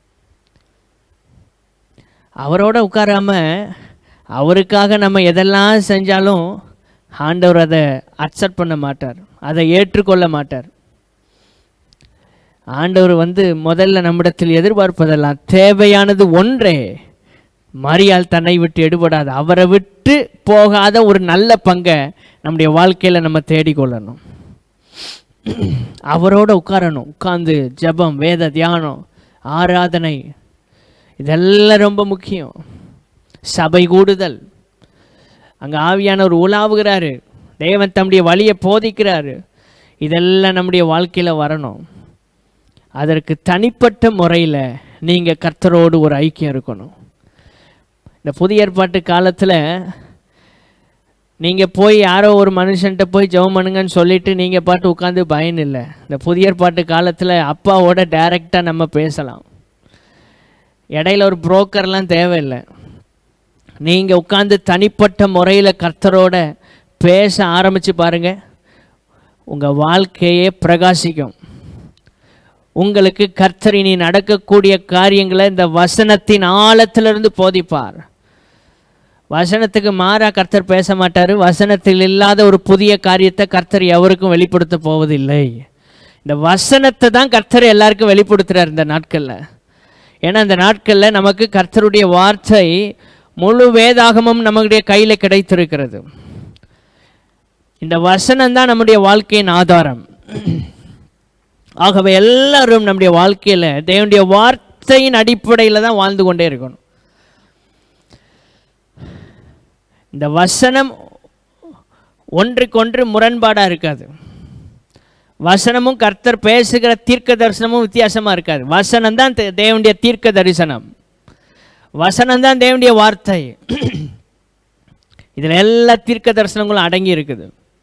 [SPEAKER 1] அவரோட உட்காராம அவருக்காக நம்ம எதெல்லாம் செஞ்சாலும் ஆண்டவர் அதை அக்செப்ட் பண்ண மாட்டார் அதை ஏற்றுக்கொள்ள மாட்டார் ஆண்டவர் வந்து முதல்ல நம்மிடத்தில் எதிர்பார்ப்பதெல்லாம் தேவையானது ஒன்றே மரியாள் தன்னை விட்டு எடுபடாது அவரை விட்டு போகாத ஒரு நல்ல பங்கை நம்முடைய வாழ்க்கையில் நம்ம தேடிக்கொள்ளணும் அவரோட உட்காரணும் உட்கார்ந்து ஜெபம் வேத தியானம் ஆராதனை இதெல்லாம் ரொம்ப முக்கியம் சபை கூடுதல் அங்கே ஆவியானவர் உலாவுகிறாரு தேவன் தம்முடைய வழியை போதிக்கிறாரு இதெல்லாம் நம்முடைய வாழ்க்கையில் வரணும் அதற்கு தனிப்பட்ட முறையில் நீங்கள் கர்த்தரோடு ஒரு ஐக்கியம் இருக்கணும் இந்த புதிய ஏற்பாட்டு காலத்தில் நீங்கள் போய் யாரோ ஒரு மனுஷன்ட்ட போய் ஜெபம் பண்ணுங்கன்னு சொல்லிட்டு நீங்கள் பாட்டு உட்காந்து பயன் இல்லை இந்த புதிய பாட்டு காலத்தில் அப்பாவோட டைரெக்டாக நம்ம பேசலாம் இடையில ஒரு புரோக்கர்லாம் தேவையில்லை நீங்கள் உட்காந்து தனிப்பட்ட முறையில் கர்த்தரோட பேச ஆரம்பித்து பாருங்க உங்கள் வாழ்க்கையே பிரகாசிக்கும் உங்களுக்கு கர்த்தர் இனி நடக்கக்கூடிய காரியங்களை இந்த வசனத்தின் ஆழத்திலிருந்து போதிப்பார் வசனத்துக்கு மாறா கர்த்தர் பேச மாட்டார் வசனத்தில் இல்லாத ஒரு புதிய காரியத்தை கர்த்தர் எவருக்கும் வெளிப்படுத்த போவதில்லை இந்த வசனத்தை தான் கர்த்தர் எல்லாருக்கும் வெளிப்படுத்துறார் இந்த நாட்களில் ஏன்னா இந்த நாட்களில் நமக்கு கர்த்தருடைய வார்த்தை முழு வேதாகமும் நம்முடைய கையில் கிடைத்திருக்கிறது இந்த வசனம் தான் நம்முடைய வாழ்க்கையின் ஆதாரம் ஆகவே எல்லாரும் நம்முடைய வாழ்க்கையில் தேவனுடைய வார்த்தையின் அடிப்படையில் தான் வாழ்ந்து கொண்டே இருக்கணும் இந்த வசனம் ஒன்றுக்கொன்று முரண்பாடாக இருக்காது வசனமும் கர்த்தர் பேசுகிற தீர்க்க தரிசனமும் வித்தியாசமாக இருக்காது வசனம் தான் தே- தேவனுடைய தீர்க்க தரிசனம் வசனம் தான் தேவனுடைய வார்த்தை இதில் எல்லா தீர்க்க தரிசனங்களும் அடங்கி இருக்குது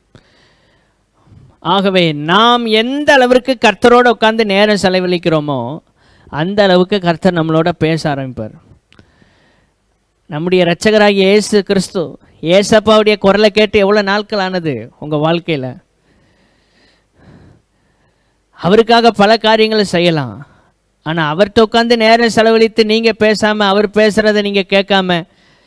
[SPEAKER 1] ஆகவே நாம் எந்த அளவிற்கு கர்த்தரோட உட்கார்ந்து நேரம் செலவழிக்கிறோமோ அந்த அளவுக்கு கர்த்தர் நம்மளோட பேச ஆரம்பிப்பார் நம்முடைய இரட்சகராகிய இயேசு கிறிஸ்து ஏசப்பாவுடைய குரலை கேட்டு எவ்வளோ நாட்கள் ஆனது உங்கள் வாழ்க்கையில் அவருக்காக பல காரியங்களை செய்யலாம் ஆனால் அவர்கிட்ட உட்காந்து நேரம் செலவழித்து நீங்கள் பேசாமல் அவர் பேசுகிறத நீங்கள் கேட்காம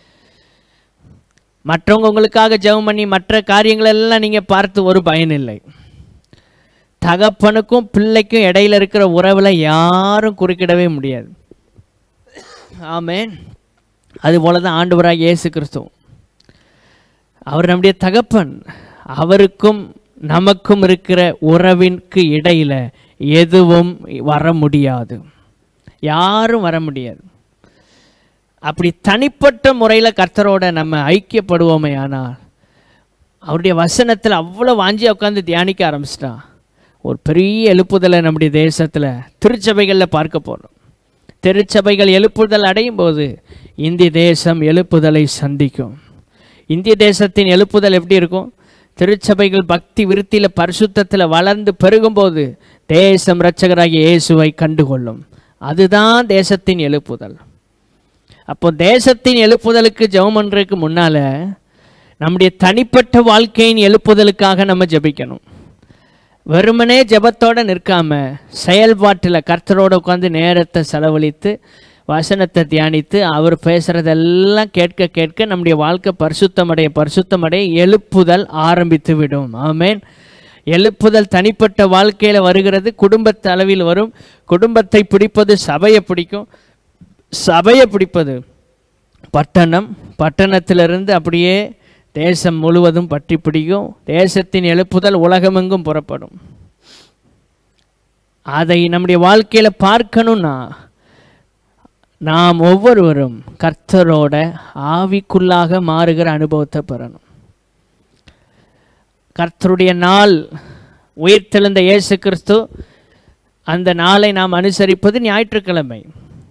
[SPEAKER 1] மற்றவங்க உங்களுக்காக ஜெபம் பண்ணி மற்ற காரியங்களெல்லாம் நீங்கள் பார்த்து ஒரு பயன் இல்லை தகப்பனுக்கும் பிள்ளைக்கும் இடையில இருக்கிற உறவில் யாரும் குறுக்கிடவே முடியாது ஆமென் அதுபோல தான் ஆண்டவராக இயேசு கிறிஸ்து அவர் நம்முடைய தகப்பன் அவருக்கும் நமக்கும் இருக்கிற உறவிற்கு இடையில எதுவும் வர முடியாது யாரும் வர முடியாது அப்படி தனிப்பட்ட முறையில் கர்த்தரோட நம்ம ஐக்கியப்படுவோமே ஆனால் அவருடைய வசனத்தில் அவ்வளோ வாஞ்சி உட்காந்து தியானிக்க ஆரம்பிச்சிட்டான் ஒரு பெரிய எழுப்புதலை நம்முடைய தேசத்தில் திருச்சபைகளில் பார்க்க போகிறோம் திருச்சபைகள் எழுப்புதல் அடையும் போது இந்திய தேசம் எழுப்புதலை சந்திக்கும் இந்திய தேசத்தின் எழுப்புதல் எப்படி இருக்கும் திருச்சபைகள் பக்தி விருத்தியில் பரிசுத்தத்தில் வளர்ந்து பெருகும்போது தேசம் இரட்சகராகிய இயேசுவை கண்டுகொள்ளும் அதுதான் தேசத்தின் எழுப்புதல் அப்போ தேசத்தின் எழுப்புதலுக்கு ஜெபம் பண்ணுறதுக்கு முன்னால் நம்முடைய தனிப்பட்ட வாழ்க்கையின் எழுப்புதலுக்காக நம்ம ஜெபிக்கணும் வெறுமனே ஜெபத்தோட நிற்காம செயல்பாட்டில் கர்த்தரோட உட்காந்து நேரத்தை செலவழித்து வசனத்தை தியானித்து அவர் பேசுகிறதெல்லாம் கேட்க கேட்க நம்முடைய வாழ்க்கை பரிசுத்தமடைய பரிசுத்தமடைய எழுப்புதல் ஆரம்பித்து விடும் ஆமென் எழுப்புதல் தனிப்பட்ட வாழ்க்கையில் வருகிறது குடும்பத்து அளவில் வரும் குடும்பத்தை பிடிப்பது சபையை பிடிக்கும் சபையை பிடிப்பது பட்டணம் பட்டணத்திலிருந்து அப்படியே தேசம் முழுவதும் பற்றி பிடிக்கும் தேசத்தின் எழுப்புதல் உலகமெங்கும் புறப்படும் அதை நம்முடைய வாழ்க்கையில் பார்க்கணும்னா நாம் ஒவ்வொருவரும் கர்த்தரோட ஆவிக்குள்ளாக மாறுகிற அனுபவத்தை பெறணும் கர்த்தருடைய நாள் உயிர்த்தெழுந்த இயேசு கிறிஸ்து அந்த நாளை நாம் அனுசரிப்பது ஞாயிற்றுக்கிழமை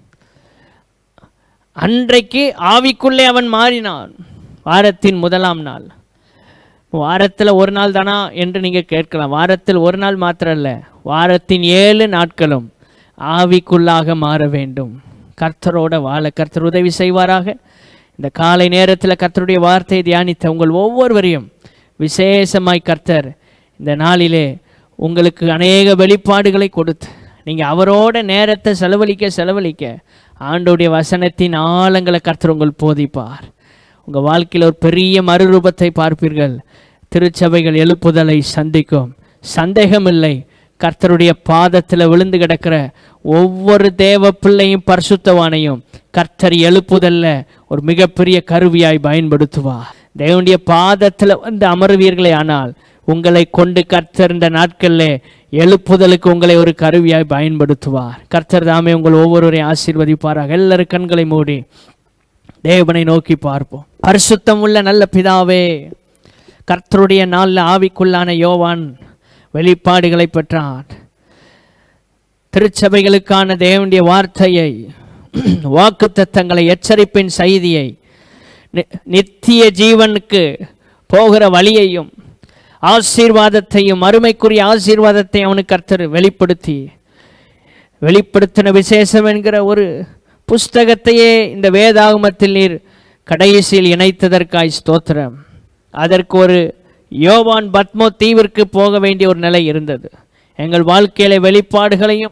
[SPEAKER 1] அன்றைக்கு ஆவிக்குள்ளே அவன் மாறினான் வாரத்தின் முதலாம் நாள் வாரத்தில் ஒரு நாள் தானா என்று நீங்கள் கேட்கலாம் வாரத்தில் ஒரு நாள் மாத்திரம் இல்லை வாரத்தின் ஏழு நாட்களும் ஆவிக்குள்ளாக மாற வேண்டும் கர்த்தரோட வாழ கர்த்தர் உதவி செய்வாராக இந்த காலை நேரத்தில் கர்த்தருடைய வார்த்தையை தியானித்த உங்கள் ஒவ்வொருவரையும் விசேஷமாய் கர்த்தர் இந்த நாளிலே உங்களுக்கு அநேக வெளிப்பாடுகளை கொடுத்து நீங்கள் அவரோட நேரத்தை செலவழிக்க செலவழிக்க ஆண்டோடைய வசனத்தின் ஆழங்களை கர்த்தர் உங்கள் போதிப்பார் உங்கள் வாழ்க்கையில் ஒரு பெரிய மறுரூபத்தை பார்ப்பீர்கள் திருச்சபைகள் எழுப்புதலை சந்திக்கும் சந்தேகமில்லை கர்த்தருடைய பாதத்தில் விழுந்து கிடக்கிற ஒவ்வொரு தேவ பிள்ளையும் பரிசுத்தவானையும் கர்த்தர் எழுப்புதல்ல ஒரு மிகப்பெரிய கருவியாய் பயன்படுத்துவார் தேவனுடைய பாதத்தில் வந்து அமர்வீர்களே ஆனால் உங்களை கொண்டு கர்த்தர் இந்த நாட்களில் எழுப்புதலுக்கு உங்களை ஒரு கருவியாய் பயன்படுத்துவார் கர்த்தர் தாமே உங்கள் ஒவ்வொருவரையும் ஆசீர்வதிப்பாராக எல்லாரும் கண்களை மூடி தேவனை நோக்கி பார்ப்போம் பரிசுத்தம் உள்ள நல்ல பிதாவே கர்த்தருடைய நாளில் ஆவிக்குள்ளான யோவான் வெளிப்பாடுகளை பெற்றான் திருச்சபைகளுக்கான தேவனுடைய வார்த்தையை வாக்குத்தத்தங்களை எச்சரிப்பின் செய்தியை நி- நித்திய ஜீவனுக்கு போகிற வழியையும் ஆசீர்வாதத்தையும் அருமைக்குரிய ஆசீர்வாதத்தை அவனுக்கு கர்த்தர் வெளிப்படுத்தி வெளிப்படுத்தின விசேஷம் என்கிற ஒரு புஸ்தகத்தையே இந்த வேதாகமத்தில் நீர் கடைசியில் இணைத்ததற்காய் ஸ்தோத்திரம் அதற்கு ஒரு யோவான் பத்மோ தீவிற்கு போக வேண்டிய ஒரு நிலை இருந்தது எங்கள் வாழ்க்கையில வெளிப்பாடுகளையும்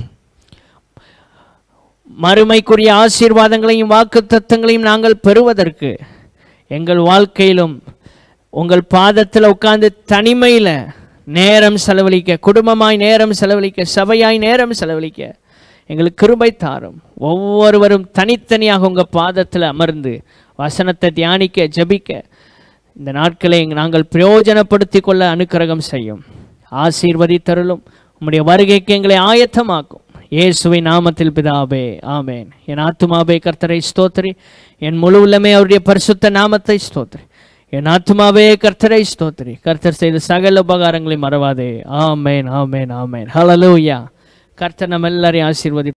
[SPEAKER 1] மறுமைக்குரிய ஆசீர்வாதங்களையும் வாக்கு நாங்கள் பெறுவதற்கு எங்கள் வாழ்க்கையிலும் உங்கள் பாதத்தில் உட்கார்ந்து தனிமையில் நேரம் செலவழிக்க குடும்பமாய் நேரம் செலவழிக்க சபையாய் நேரம் செலவழிக்க எங்களுக்கு கிருபை தாரும் ஒவ்வொருவரும் தனித்தனியாக உங்கள் பாதத்தில் அமர்ந்து வசனத்தை தியானிக்க ஜெபிக்க இந்த நாட்களை நாங்கள் பிரயோஜனப்படுத்தி கொள்ள அனுக்கிரகம் செய்யும் ஆசீர்வதித்தருளும் உம்முடைய வருகைக்கு எங்களை ஆயத்தமாக்கும் இயேசுவை நாமத்தில் பிதாவே ஆமேன் என் ஆத்துமாவே கர்த்தரை ஸ்தோத்திரி என் முழு உள்ளமே அவருடைய பரிசுத்த நாமத்தை ஸ்தோத்திரி என் ஆத்துமாவே கர்த்தரை ஸ்தோத்திரி கர்த்தர் செய்த சகல உபகாரங்களை மறவாதே ஆமேன் ஆமேன் ஆமேன் ஹalleluya கர்த்தர் நம்ம எல்லாரையும் ஆசீர்வதி